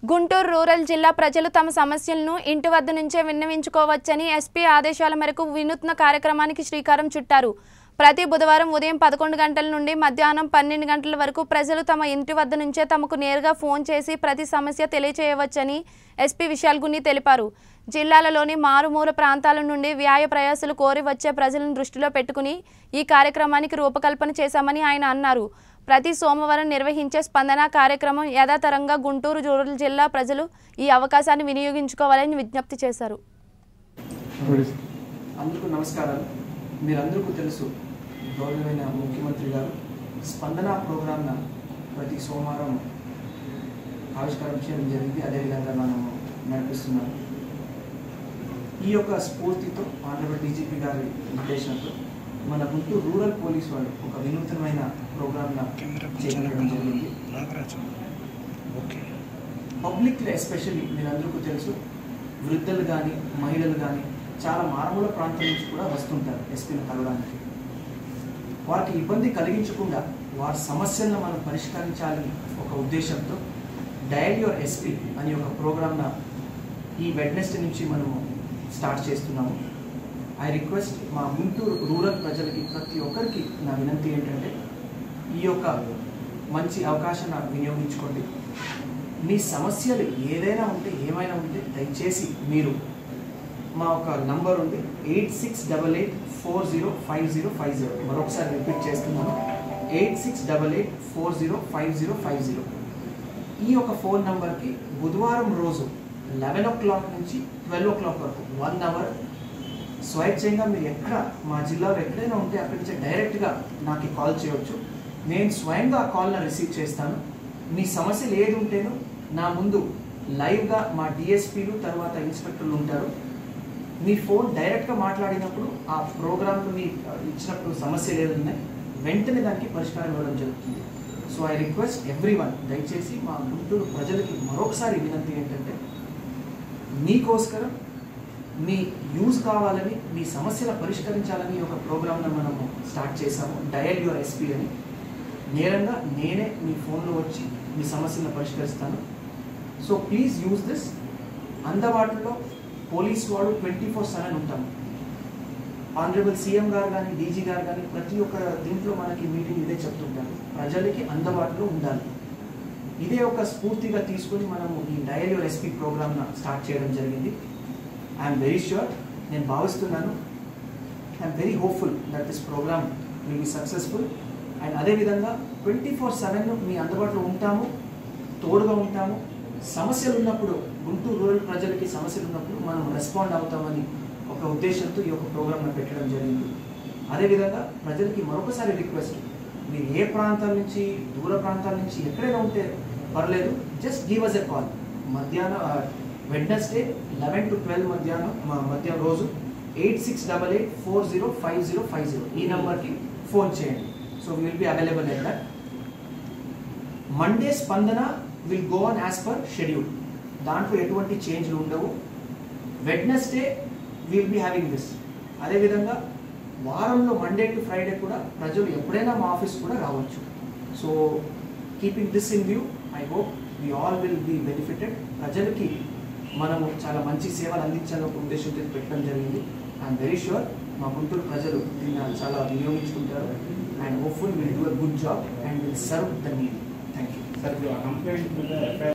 Guntur rural జిల్లా ప్రజలు తమ సమస్యలను ఇంటి వద్ద నుంచే విన్నవించుకోవచ్చని ఎస్పీ ఆదేశాల మేరకు వినూత్న కార్యక్రమానికి శ్రీకారం చుట్టారు ప్రతి బుధవారం ఉదయం పదకొండు గంటల నుండి మధ్యాహ్నం పన్నెండు గంటల వరకు ప్రజలు తమ ఇంటి వద్ద నుంచే తమకు నేరుగా ఫోన్ చేసి ప్రతి సమస్య తెలియచేయవచ్చని ఎస్పీ విశాల్ గున్ని తెలిపారు జిల్లాలలోని మారుమూల ప్రాంతాల నుండి వ్యాయ ప్రయాసాలు కోరి వచ్చే ప్రజలను దృష్టిలో పెట్టుకుని ఈ కార్యక్రమానికి రూపకల్పన చేశామని ఆయన అన్నారు ప్రతి సోమవారం నిర్వహించే స్పందన కార్యక్రమం యథాతరంగా గుంటూరు రూరల్ జిల్లా ప్రజలు ఈ అవకాశాన్ని వినియోగించుకోవాలని విజ్ఞప్తి చేశారు అందరికీ నమస్కారాలు మీరందరికీ తెలుసు గౌరవమైన ముఖ్యమంత్రి గారు స్పందన ప్రోగ్రామ్న ప్రతి సోమవారం ఆవిష్కారం చేయడం జరిగింది అదేవిధంగా మనము నడిపిస్తున్నాము ఈ యొక్క స్ఫూర్తితో ఆంధ్రప్రదేశ్ డీజీపీ గారి నిర్దేశంతో మన గుంటూరు రూరల్ పోలీస్ వాళ్ళు ఒక వినూత్నమైన ప్రోగ్రామ్న చేపట్టడం జరిగింది నాగరాజు ఓకే పబ్లిక్ ఎస్పెషల్లీ మీరందరికీ తెలుసు వృద్ధులు కానీ మహిళలు కానీ చాలా మారుమూల ప్రాంతం నుంచి కూడా వస్తుంటారు ఎస్పీని కలవడానికి వారికి ఇబ్బంది కలిగించకుండా వారి సమస్యలను మనం పరిష్కరించాలని ఒక ఉద్దేశంతో డయల్ యువర్ ఎస్పీ అనే ఒక ప్రోగ్రామ్న ఈ వెడ్నెస్డే నుంచి మనము స్టార్ట్ చేస్తున్నాము ఐ రిక్వెస్ట్ మా గుంటూరు రూరల్ ప్రజలకి ప్రతి ఒక్కరికి నా వినంతి ఏంటంటే ఈ యొక్క మంచి అవకాశాన్ని వినియోగించుకోండి మీ సమస్యలు ఏదైనా ఉంటే ఏమైనా ఉంటే దయచేసి మీరు మా ఒక నంబర్ ఉంది eight six double eight four zero five zero five zero మరొకసారి రిపీట్ చేస్తున్నాను eight six double eight four zero five zero five zero ఈ యొక్క ఫోన్ నంబర్కి బుధవారం రోజు లెవెన్ ఓ క్లాక్ నుంచి ట్వెల్వ్ ఓ క్లాక్ వరకు వన్ అవర్ స్వైచ్ఛంగా మీరు ఎక్కడ మా జిల్లాలో ఎక్కడైనా ఉంటే అక్కడి నుంచి డైరెక్ట్గా నాకు కాల్ చేయవచ్చు నేను స్వయంగా ఆ కాల్ని రిసీవ్ చేస్తాను మీ సమస్యలు ఏది ఉంటేనో నా ముందు లైవ్గా మా డిఎస్పీలు తర్వాత ఇన్స్పెక్టర్లు ఉంటారు మీ ఫోన్ డైరెక్ట్గా మాట్లాడినప్పుడు ఆ ప్రోగ్రామ్లో మీ ఇచ్చినప్పుడు సమస్యలు ఏది ఉన్నాయి వెంటనే దానికి పరిష్కారం ఇవ్వడం జరుగుతుంది so I request everyone దయచేసి మా గుంటూరు ప్రజలకి మరొకసారి వినంతి ఏంటంటే మీకోస్కరం మీ యూజ్ కావాలని మీ సమస్యల పరిష్కరించాలని ఒక ప్రోగ్రామ్ను మనము స్టార్ట్ చేశాము డయల్ యువర్ ఎస్పీ అని నేరంగా నేనే మీ ఫోన్లో వచ్చి మీ సమస్యలను పరిష్కరిస్తాను సో ప్లీజ్ యూజ్ దిస్ అందుబాటులో పోలీస్ వాడు ట్వంటీ ఫోర్ సెవెన్ ఉంటాము ఆనరబుల్ సీఎం గారు కానీ డీజీ గారు కానీ ప్రతి ఒక్క దీంట్లో మనకి మీటింగ్ ఇదే చెప్తుంటారు ప్రజలకి అందుబాటులో ఉండాలి ఇదే ఒక స్ఫూర్తిగా తీసుకొని మనము ఈ డయల్ యువర్ ఎస్పీ ప్రోగ్రామ్ను స్టార్ట్ చేయడం జరిగింది ఐఎమ్ వెరీ ష్యూర్ నేను భావిస్తున్నాను I'm very hopeful that this program will be successful and అదేవిధంగా ట్వంటీ ఫోర్ సెవెన్ మీ అందుబాటులో ఉంటాము తోడుగా ఉంటాము సమస్యలు ఉన్నప్పుడు గుంటూరు రూరల్ ప్రజలకి సమస్యలు ఉన్నప్పుడు మనం రెస్పాండ్ అవుతామని ఒక ఉద్దేశంతో ఈ యొక్క ప్రోగ్రామ్ను పెట్టడం జరిగింది అదేవిధంగా ప్రజలకి మరొకసారి రిక్వెస్ట్ మీరు ఏ ప్రాంతాల నుంచి దూర ప్రాంతాల నుంచి ఎక్కడైనా ఉంటే పర్లేదు just give us a call మధ్యాహ్నం వెడ్నెస్డే లెవెన్ టు ట్వెల్వ్ మధ్యాహ్నం మ- మధ్యాహ్నం రోజు eight six double eight four zero five zero five zero ఈ నెంబర్కి ఫోన్ చేయండి so will be available at that Monday Spandana will go on as per schedule దాంట్లో ఎటువంటి చేంజ్లు ఉండవు Wednesday will be having this అదేవిధంగా వారంలో మండే టు ఫ్రైడే కూడా ప్రజలు ఎప్పుడైనా మా ఆఫీస్ కూడా రావచ్చు so keeping this in view I hope we all will be benefited ప్రజలకి మనము చాలా మంచి సేవలు అందించాలని ఒక ఉద్దేశంతో ఇది పెట్టడం జరిగింది ఐఎమ్ వెరీ షూర్ మా గుంటూరు ప్రజలు దీన్ని చాలా వినియోగించుకుంటారు and hopeful will do a good job and will serve the need thank you sir ఇప్పుడు ఆ కంప్లైంట్ మీద ఎఫ్ఐఆర్